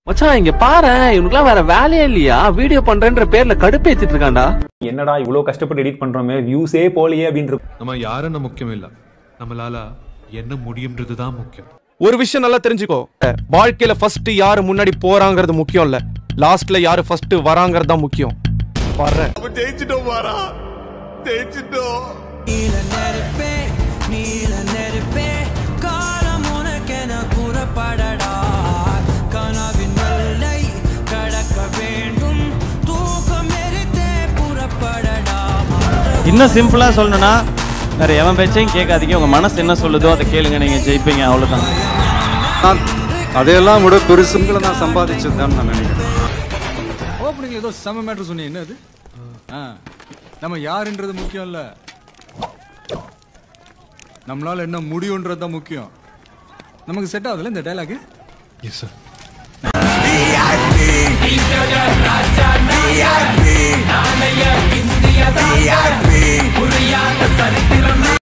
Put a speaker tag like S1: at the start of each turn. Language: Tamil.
S1: மச்சான் இங்க பாரு இவனுக்குலாம் வேற வேலையே இல்லையா வீடியோ பண்றேன்ற பேர்ல கடுப்பேத்திட்டு இருக்கான்டா
S2: என்னடா இவ்வளோ கஷ்டப்பட்டு எடிட் பண்றோமே வியூஸே போலியே அப்படின்னு
S3: நம்ம யாருன்னு முக்கியம் இல்ல நம்மளால என்ன முடியும்ன்றது தான் முக்கியம்
S4: ஒரு விஷயம் நல்லா தெரிஞ்சுக்கோ வாழ்க்கையில ஃபர்ஸ்ட் யாரு முன்னாடி போறாங்கிறது முக்கியம் இல்ல லாஸ்ட்ல யாரு ஃபர்ஸ்ட் வராங்கிறது தான் முக்கியம் வர்றேன்
S5: நீல நெருப்பே நீல நெருப்பே காலம் உனக்கென புறப்படடா கனவின் எல்லை கடக்க வேண்டும் தூக்கம் எரித்தே புறப்படடா
S6: இன்னும் சிம்பிளா சொல்லணும்னா வேற எவன் பேச்சையும் கேட்காதீங்க உங்க மனசு என்ன சொல்லுதோ அதை கேளுங்க நீங்க ஜெயிப்பீங்க அவ்வளவுதான்
S7: அதையெல்லாம் விட பெருசுங்களை நான் சம்பாதிச்சது தான் நான் நினைக்கிறேன்
S8: ஓப்பனிங்ல ஏதோ செம மேட்டர் சொன்னீங்க என்னது ஆ, நம்ம யாருன்றது முக்கியம் இல்ல நம்மளால என்ன முடியும்ன்றது தான் முக்கியம் நமக்கு செட் ஆகுதுல இந்த டைலாக்
S3: எஸ் சார்